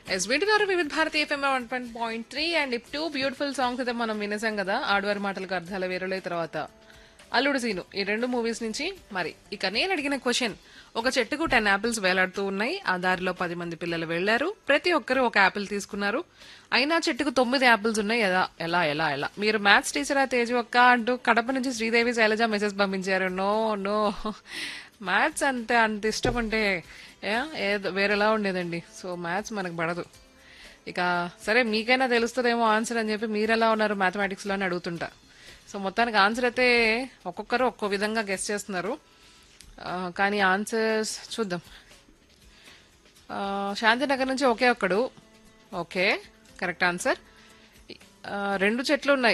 yes వింటున్నారు Vividh Bharati FM one point three and two beautiful songs అయితే మనం వినేసాం కదా ఆడవారి మాటలకు అర్థాల వేరులే తర్వాత అల్లుడు సీను ఈ రెండు మూవీస్ నుంచి మరి ఇక నేను అడిగిన క్వశ్చన్ ఒక చెట్టుకు టెన్ యాపిల్స్ వేలాడుతూ ఉన్నాయి ఆ దారిలో పది మంది పిల్లలు వెళ్లారు ప్రతి ఒక్కరు ఒక యాపిల్ తీసుకున్నారు అయినా చెట్టుకు తొమ్మిది యాపిల్స్ ఉన్నాయి ఎలా ఎలా ఎలా ఎలా మీరు మ్యాథ్స్ టీచరా తేజు అక్క అంటూ కడప నుంచి శ్రీదేవి శైలజ మెసేజ్ పంపించారు నో నో మ్యాథ్స్ అంతే అంత ఇష్టం అంటే ఏ, ఏదో వేరేలా ఉండేదండి సో మ్యాథ్స్ మనకు పడదు ఇక సరే మీకైనా తెలుస్తుందేమో ఆన్సర్ అని చెప్పి మీరు ఎలా ఉన్నారు మ్యాథమెటిక్స్లో అని అడుగుతుంటా సో మొత్తానికి ఆన్సర్ అయితే ఒక్కొక్కరు ఒక్కో విధంగా గెస్ట్ చేస్తున్నారు ఆ, కానీ ఆన్సర్స్ చూద్దాం ఆ, శాంతినగర్ నుంచి ఒకే ఒక్కడు ఓకే కరెక్ట్ ఆన్సర్ ఆ, రెండు చెట్లు ఉన్నాయి